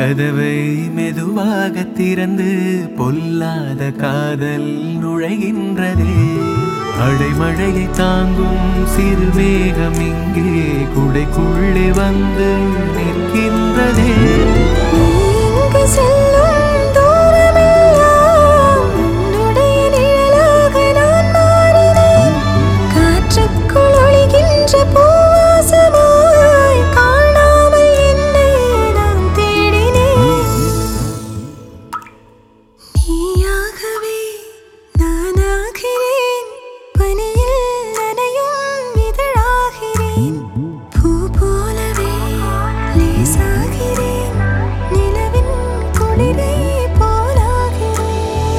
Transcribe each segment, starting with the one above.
கதவை மெதுவாக திறந்து பொல்லாத காதல் நுழைகின்றதே அடைமழையை தாங்கும் சிறு மேகம் இங்கே குடைக்குள்ளே வந்து நிற்கின்றதே இங்கு செல்லும் தூரமெல்லாம் உன்னுடைய நிழலாக நான் மாறினேன் காற்றுக்குள் ஒளிகின்ற பூவாசமாய் காணாமல் என்னை நான் தேடினேன் நீயாகவே நானாகிறேன் பனியில் நனையும் இதழாகிறேன் பூ போலவே லேசாகிறேன் நிலவின் குளிரை போலாகிறேன்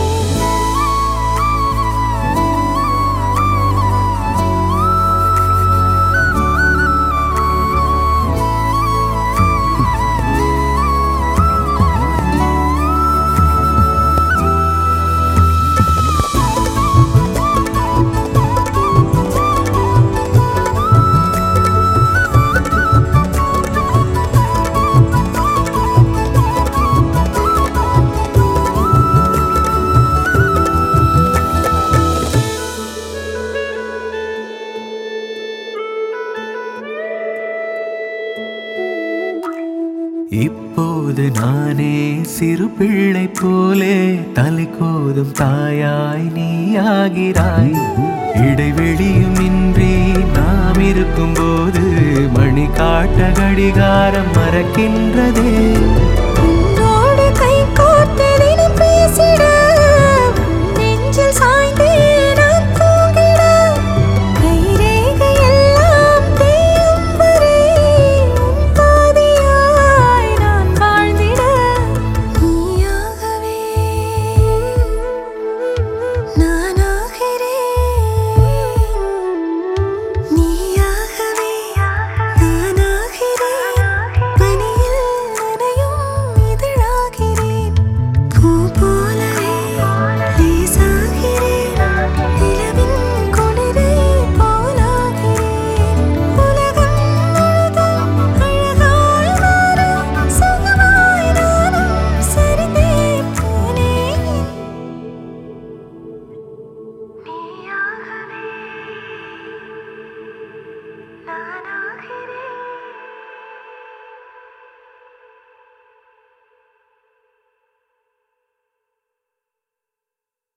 இப்போது நானே சிறு பிள்ளை போலே தலை கோதும் தாயாய் நீயாகிறாய் இடைவெளியும் இன்றி நாம் இருக்கும்போது மணி காட்ட கடிகாரம் மறக்கின்றதே